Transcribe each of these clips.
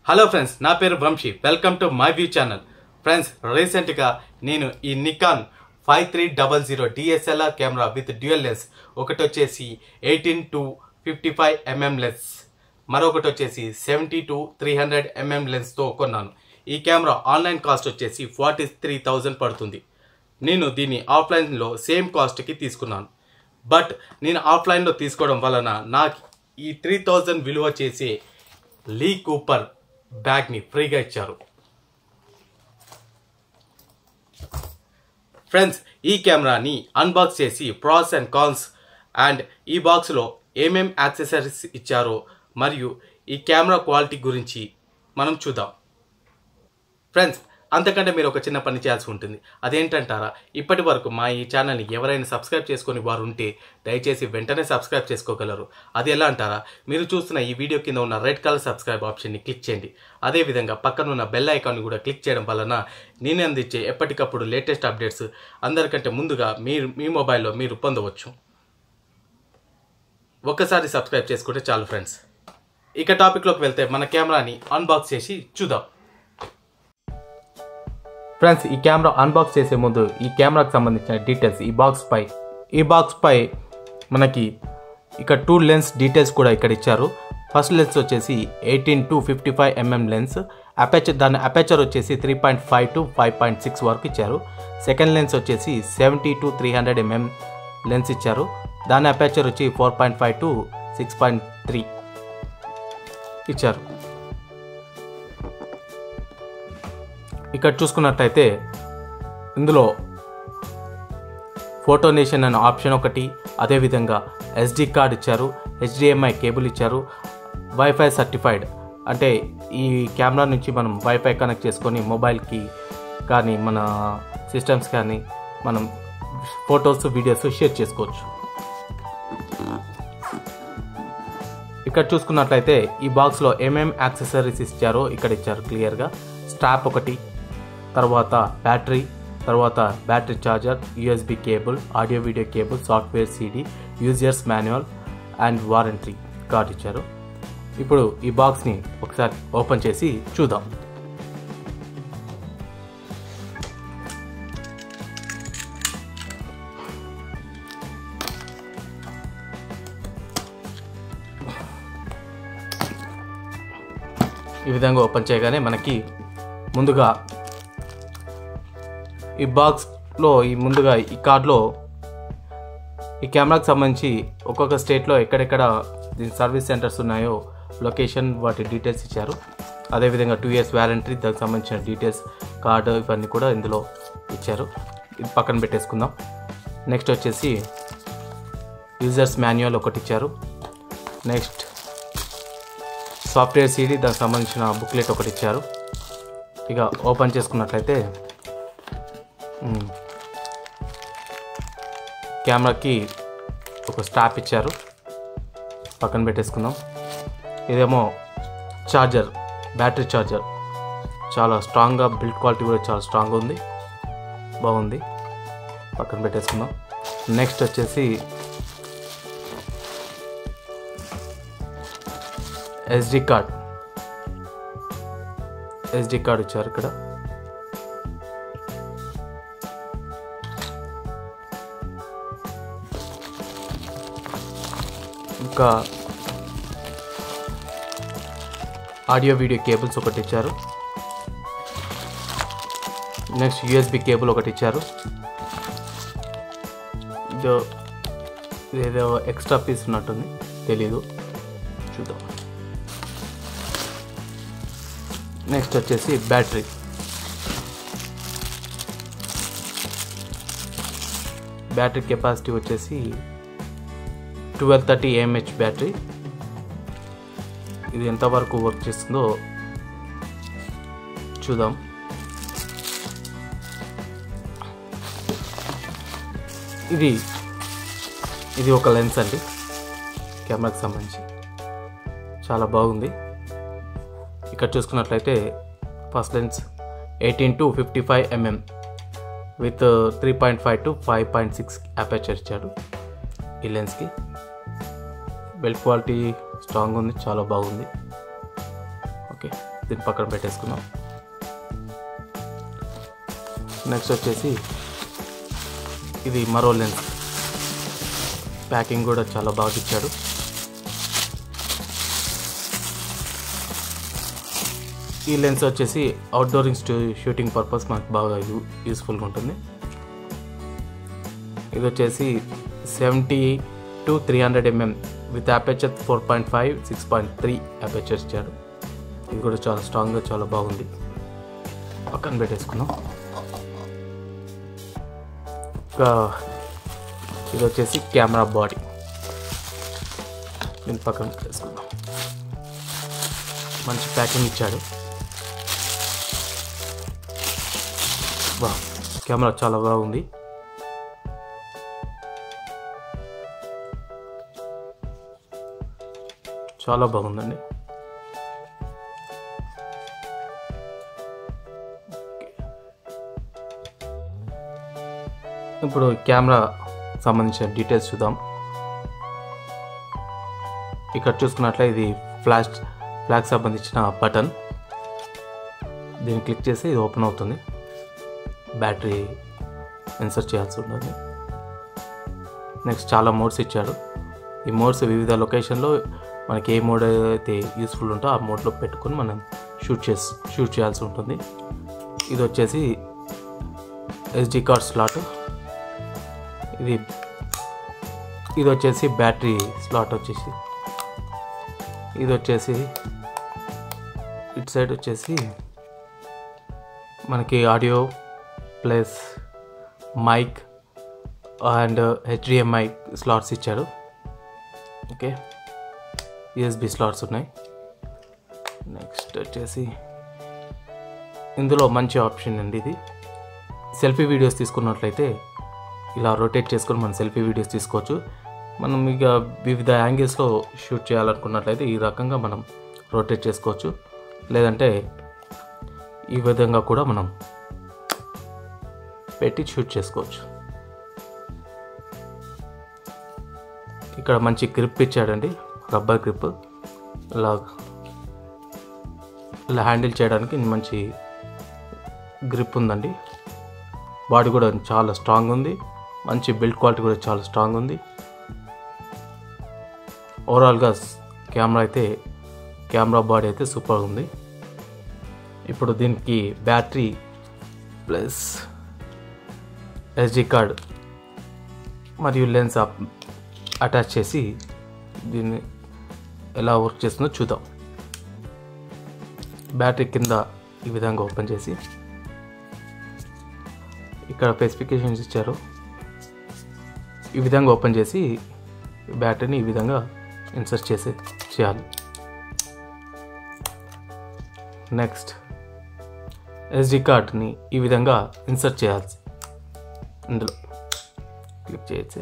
hello friends నా పేరు Vamshi welcome to my view channel friends రీసెంట్గా నేను ఈ Nikon five three double zero DSLR camera with dual lens ఒకటి వచ్చేసి eighteen to fifty five mm lens మరొకటి వచ్చేసి seventy to three hundred mm లెన్స్తో కొన్నాను ఈ కెమెరా ఆన్లైన్ కాస్ట్ వచ్చేసి ఫార్టీ త్రీ థౌజండ్ పడుతుంది నేను దీన్ని ఆఫ్లైన్లో సేమ్ కాస్ట్కి తీసుకున్నాను బట్ నేను ఆఫ్లైన్లో తీసుకోవడం వలన నాకు ఈ త్రీ థౌజండ్ విలువ చేసే లీ కూపర్ బ్యాగ్ని ఫ్రీగా ఇచ్చారు ఫ్రెండ్స్ ఈ కెమెరాని అన్బాక్స్ చేసి ప్రాస్ అండ్ కాన్స్ అండ్ ఈ బాక్స్లో ఏమేం యాక్సెసరీస్ ఇచ్చారో మరియు ఈ కెమెరా క్వాలిటీ గురించి మనం చూద్దాం ఫ్రెండ్స్ అంతకంటే మీరు ఒక చిన్న పని చేయాల్సి ఉంటుంది అదేంటంటారా ఇప్పటి వరకు మా ఈ ఛానల్ని ఎవరైనా సబ్స్క్రైబ్ చేసుకొని వారు ఉంటే దయచేసి వెంటనే సబ్స్క్రైబ్ చేసుకోగలరు అది ఎలా అంటారా మీరు చూస్తున్న ఈ వీడియో కింద ఉన్న రెడ్ కలర్ సబ్స్క్రైబ్ ఆప్షన్ని క్లిక్ చేయండి అదేవిధంగా పక్కన ఉన్న బెల్ ఐకాన్ని కూడా క్లిక్ చేయడం వలన నేను అందించే ఎప్పటికప్పుడు లేటెస్ట్ అప్డేట్స్ అందరికంటే ముందుగా మీరు మీ మొబైల్లో మీరు పొందవచ్చు ఒక్కసారి సబ్స్క్రైబ్ చేసుకుంటే చాలు ఫ్రెండ్స్ ఇక టాపిక్లోకి వెళ్తే మన కెమెరాని అన్బాక్స్ చేసి చూద్దాం ఫ్రెండ్స్ ఈ కెమెరా అన్బాక్స్ చేసే ముందు ఈ కెమెరాకి సంబంధించిన డీటెయిల్స్ ఈ బాక్స్ పై ఈ బాక్స్ పై మనకి ఇక్కడ టూ లెన్స్ డీటెయిల్స్ కూడా ఇక్కడ ఇచ్చారు ఫస్ట్ లెన్స్ వచ్చేసి eighteen to fifty five mm lens aperture దాని అపాచర్ వచ్చేసి three point five to five point six వరకు ఇచ్చారు సెకండ్ లెన్స్ వచ్చేసి seventy to three hundred mm lens ఇచ్చారు దాని అపాచర్ వచ్చి four point five to six point three ఇచ్చారు ఇక్కడ చూసుకున్నట్టయితే ఇందులో ఫోటోనేషన్ అనే ఆప్షన్ ఒకటి అదేవిధంగా ఎస్డి కార్డ్ ఇచ్చారు హెచ్డిఎంఐ కేబుల్ ఇచ్చారు వైఫై సర్టిఫైడ్ అంటే ఈ కెమెరా నుంచి మనం వైఫై కనెక్ట్ చేసుకొని మొబైల్కి కానీ మన సిస్టమ్స్ కానీ మనం ఫొటోస్ వీడియోస్ షేర్ చేసుకోవచ్చు ఇక్కడ చూసుకున్నట్లయితే ఈ బాక్స్లో ఏమేం యాక్సెసరీస్ ఇచ్చారో ఇక్కడ ఇచ్చారు క్లియర్గా స్ట్రాప్ ఒకటి తర్వాత బ్యాటరీ తర్వాత battery charger USB cable audio video cable software CD users manual and warranty card ఇచ్చారు ఇప్పుడు ఈ బాక్స్ని ఒకసారి ఓపెన్ చేసి చూద్దాం ఈ విధంగా ఓపెన్ చేయగానే మనకి ముందుగా ఈ బాక్స్లో ఈ ముందుగా ఈ కార్డ్లో ఈ కెమెరాకి సంబంధించి ఒక్కొక్క స్టేట్లో ఎక్కడెక్కడ దీని సర్వీస్ సెంటర్స్ ఉన్నాయో లొకేషన్ వాటి డీటెయిల్స్ ఇచ్చారు అదేవిధంగా టూ ఇయర్స్ వ్యారంటీ దానికి సంబంధించిన డీటెయిల్స్ కార్డు ఇవన్నీ కూడా ఇందులో ఇచ్చారు ఇది పక్కన పెట్టేసుకుందాం నెక్స్ట్ వచ్చేసి యూజర్స్ మాన్యువల్ ఒకటి ఇచ్చారు నెక్స్ట్ సాఫ్ట్వేర్ సీడీ దానికి సంబంధించిన బుక్లెట్ ఒకటి ఇచ్చారు ఇక ఓపెన్ చేసుకున్నట్లయితే మ్, కెమెరాకి ఒక స్ట్రాప్ ఇచ్చారు పక్కన పెట్టేసుకుందాం ఇదేమో ఛార్జర్ బ్యాటరీ ఛార్జర్ చాలా స్ట్రాంగ్గా బిల్డ్ క్వాలిటీ కూడా చాలా స్ట్రాంగ్గా ఉంది బాగుంది పక్కన పెట్టేసుకుందాం నెక్స్ట్ వచ్చేసి ఎస్డి కార్డ్ ఎస్డి కార్డ్ ఇచ్చారు ఇక్కడ ఇంకా ఆడియో వీడియో కేబుల్స్ ఒకటి ఇచ్చారు నెక్స్ట్ యూఎస్బి కేబుల్ ఒకటి ఇచ్చారు ఇదో ఇదేదో ఎక్స్ట్రా పీస్ ఉన్నట్టుంది తెలీదు చూద్దాం నెక్స్ట్ వచ్చేసి బ్యాటరీ బ్యాటరీ కెపాసిటీ వచ్చేసి ట్వెల్వ్ థర్టీ ఏఎంహెచ్ బ్యాటరీ ఇది ఎంతవరకు వర్క్ చేస్తుందో చూద్దాం ఇది ఇది ఒక లెన్స్ అండి కెమెరాకి సంబంధించి చాలా బాగుంది ఇక్కడ చూసుకున్నట్లయితే first lens eighteen to fifty five mm with three point five to five point six aperture ఇచ్చాడు ఈ లెన్స్కి బిల్డ్ క్వాలిటీ స్ట్రాంగ్ ఉంది చాలా బాగుంది ఓకే దీని పక్కన పెట్టేసుకుందాం నెక్స్ట్ వచ్చేసి ఇది మరో లెన్స్ ప్యాకింగ్ కూడా చాలా బాగా ఇచ్చాడు ఈ లెన్స్ వచ్చేసి అవుట్డోరింగ్ షూటింగ్ పర్పస్ మనకు బాగా యూ యూస్ఫుల్గా ఉంటుంది ఇది వచ్చేసి seventy to three hundred mm with aperture four point five six point three aperture ఇచ్చాడు ఇది కూడా చాలా స్ట్రాంగ్గా చాలా బాగుంది పక్కన పెట్టేసుకున్నాం ఇంకా ఇది వచ్చేసి కెమెరా బాడీ దీని పక్కన పెట్టేసుకుందాం మంచి ప్యాకింగ్ ఇచ్చాడు బా కెమెరా చాలా బాగుంది చాలా బాగుందండి ఇప్పుడు కెమెరా సంబంధించిన డీటెయిల్స్ చూద్దాం ఇక్కడ చూసుకున్నట్లే ఇది ఫ్లాష్ ఫ్లాగ్ సంబంధించిన బటన్ దీన్ని క్లిక్ చేస్తే ఇది ఓపెన్ అవుతుంది బ్యాటరీ ఇన్సర్ట్ చేయాల్సి ఉంటుంది నెక్స్ట్ చాలా మోడ్స్ ఇచ్చాడు ఈ మోడ్స్ వివిధ లొకేషన్లో మనకి ఏ మోడ్ అయితే యూస్ఫుల్ ఉంటో ఆ మోడ్లో పెట్టుకొని మనం షూట్ చేసి షూట్ చేయాల్సి ఉంటుంది ఇది వచ్చేసి ఎస్డి కార్డ్ స్లాట్ ఇది ఇది వచ్చేసి బ్యాటరీ స్లాట్ వచ్చేసి ఇది వచ్చేసి ఇటు సైడ్ వచ్చేసి మనకి audio plus mic and HDMI slots ఇచ్చాడు ఓకే యూఎస్బి స్లాట్స్ ఉన్నాయి నెక్స్ట్ వచ్చేసి ఇందులో మంచి ఆప్షన్ అండి ఇది సెల్ఫీ వీడియోస్ తీసుకున్నట్లయితే ఇలా రొటేట్ చేసుకొని మనం సెల్ఫీ వీడియోస్ తీసుకోవచ్చు మనం ఇక వివిధ యాంగిల్స్లో షూట్ చేయాలనుకున్నట్లయితే ఈ రకంగా మనం రొటేట్ చేసుకోవచ్చు లేదంటే ఈ విధంగా కూడా మనం పెట్టి షూట్ చేసుకోవచ్చు ఇక్కడ మంచి గ్రిప్ ఇచ్చాడండి రబ్బర్ గ్రిప్ ఇలా ఇలా హ్యాండిల్ చేయడానికి మంచి గ్రిప్ ఉందండి బాడీ కూడా చాలా స్ట్రాంగ్ ఉంది మంచి బిల్డ్ క్వాలిటీ కూడా చాలా స్ట్రాంగ్ ఉంది ఓవరాల్గా కెమెరా అయితే కెమెరా బాడీ అయితే సూపర్ ఉంది ఇప్పుడు దీనికి బ్యాటరీ ప్లస్ ఎస్డి కార్డ్ మరియు లెన్స్ అటాచ్ చేసి దీన్ని ఎలా వర్క్ చేస్తుందో చూద్దాం బ్యాటరీ కింద ఈ విధంగా ఓపెన్ చేసి ఇక్కడ స్పెసిఫికేషన్స్ ఇచ్చారు ఈ విధంగా ఓపెన్ చేసి బ్యాటరీని ఈ విధంగా ఇన్సర్ట్ చేసి చేయాలి నెక్స్ట్ ఎస్డి కార్డ్ని ఈ విధంగా ఇన్సర్ట్ చేయాల్సి ఇందులో క్లిక్ చేయొచ్చు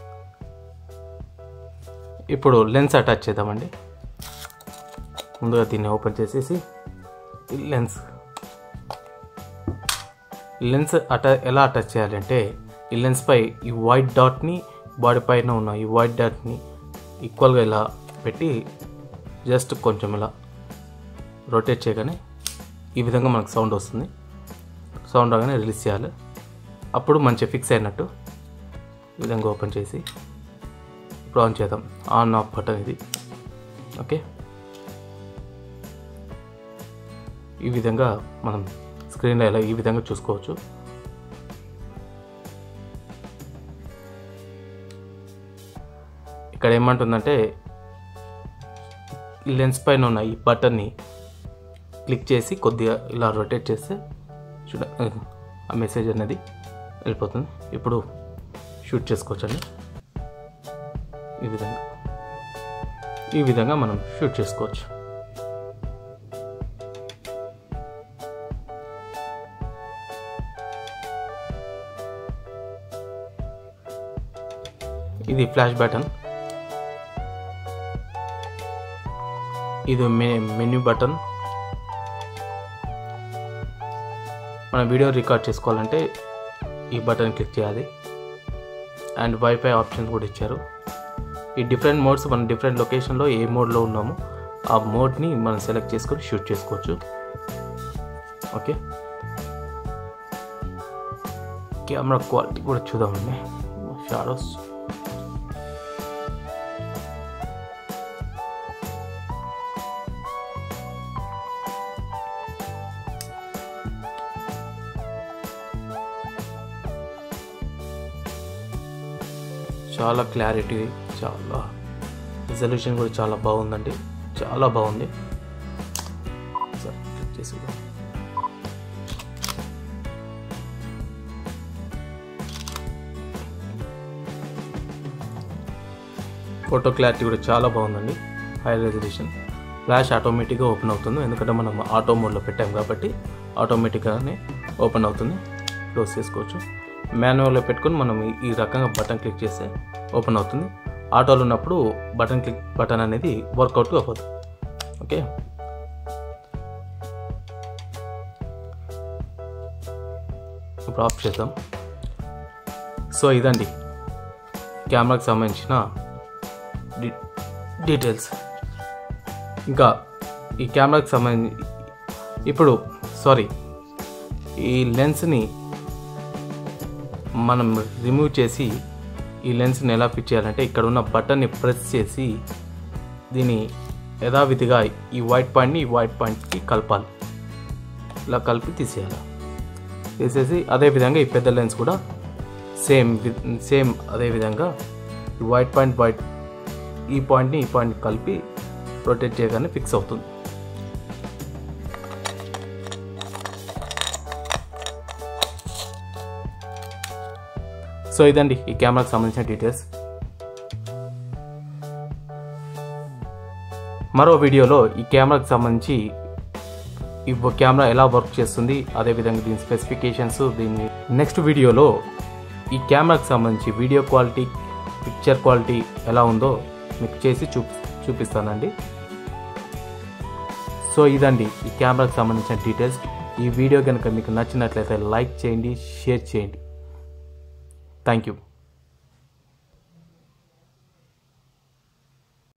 ఇప్పుడు లెన్స్ అటాచ్ చేద్దామండి ముందుగా దీన్ని ఓపెన్ చేసేసి ఈ లెన్స్ లెన్స్ అటా ఎలా అటాచ్ చేయాలంటే ఈ లెన్స్పై ఈ వైట్ డాట్ని బాడీ పైన ఉన్న ఈ వైట్ డాట్ని ఈక్వల్గా ఇలా పెట్టి జస్ట్ కొంచెం ఇలా రొటేట్ చేయగానే ఈ విధంగా మనకు సౌండ్ వస్తుంది సౌండ్ రాగానే రిలీజ్ చేయాలి అప్పుడు మంచిగా ఫిక్స్ అయినట్టు ఈ విధంగా ఓపెన్ చేసి ఇప్పుడు ఆన్ చేద్దాం ఆన్ ఆఫ్ బటన్ ఇది ఓకే ఈ విధంగా మనం స్క్రీన్లో ఇలా ఈ విధంగా చూసుకోవచ్చు ఇక్కడ ఏమంటుందంటే ఈ లెన్స్ పైన ఉన్న ఈ బటన్ని క్లిక్ చేసి కొద్దిగా ఇలా రొటేట్ చేస్తే చూడ ఆ మెసేజ్ అనేది వెళ్ళిపోతుంది ఇప్పుడు షూట్ చేసుకోవచ్చండి ఈ విధంగా ఈ విధంగా మనం షూట్ చేసుకోవచ్చు ఇది ఫ్లాష్ బటన్ ఇది మె మెన్యూ బటన్ మన వీడియో రికార్డ్ చేసుకోవాలంటే ఈ బటన్ క్లిక్ చేయాలి అండ్ వైఫై ఆప్షన్స్ కూడా ఇచ్చారు ఈ డిఫరెంట్ మోడ్స్ మనం డిఫరెంట్ లొకేషన్లో ఏ మోడ్లో ఉన్నామో ఆ మోడ్ని మనం సెలెక్ట్ చేసుకొని షూట్ చేసుకోవచ్చు ఓకే కెమెరా క్వాలిటీ కూడా చూద్దామండి షాడోస్ చాలా క్లారిటీ చాలా రిజల్యూషన్ కూడా చాలా బాగుందండి చాలా బాగుంది సరే క్లిక్ చేసి ఫోటో క్లారిటీ కూడా చాలా బాగుందండి హై రెజల్యూషన్ ఫ్లాష్ ఆటోమేటిక్గా ఓపెన్ అవుతుంది ఎందుకంటే మనం ఆటో మోడ్లో పెట్టాం కాబట్టి ఆటోమేటిక్గానే ఓపెన్ అవుతుంది క్లోజ్ చేసుకోవచ్చు మాన్యువల్లో పెట్టుకొని మనం ఈ- ఈ రకంగా బటన్ క్లిక్ చేస్తే ఓపెన్ అవుతుంది ఆటోలో ఉన్నప్పుడు బటన్ క్లిక్ బటన్ అనేది వర్కౌట్ అవ్వదు ఓకే ఇప్పుడు ఆఫ్ చేద్దాం సో ఇదండి కెమెరాకి సంబంధించిన డీ- డీటెయిల్స్ ఇంకా ఈ కెమెరాకి సంబంధించి ఇప్పుడు సారీ ఈ లెన్స్ని మనం రిమూవ్ చేసి ఈ లెన్స్ని ఎలా ఫిట్ చేయాలంటే ఇక్కడ ఉన్న బటన్ని ప్రెస్ చేసి దీన్ని యథావిధిగా ఈ వైట్ పాయింట్ని ఈ వైట్ పాయింట్కి కలపాలి ఇలా కలిపి తీసేయాలి తీసేసి అదే విధంగా ఈ పెద్ద లెన్స్ కూడా సేమ్ సేమ్ అదే విధంగా ఈ వైట్ పాయింట్ వైట్ ఈ పాయింట్ని ఈ పాయింట్ కలిపి రొటేట్ చేయగానే ఫిక్స్ అవుతుంది సో ఇదండి ఈ కెమెరాకి సంబంధించిన డీటెయిల్స్ మరో వీడియోలో ఈ కెమెరాకి సంబంధించి ఈ కెమెరా ఎలా వర్క్ చేస్తుంది అదేవిధంగా దీని స్పెసిఫికేషన్స్ దీన్ని నెక్స్ట్ వీడియోలో ఈ కెమెరాకి సంబంధించి వీడియో క్వాలిటీ పిక్చర్ క్వాలిటీ ఎలా ఉందో మీకు చేసి చూపి చూపిస్తానండి సో ఇదండి ఈ కెమెరాకి సంబంధించిన డీటెయిల్స్ ఈ వీడియో కనుక మీకు నచ్చినట్లయితే లైక్ చేయండి షేర్ చేయండి థ్యాంక్ యూ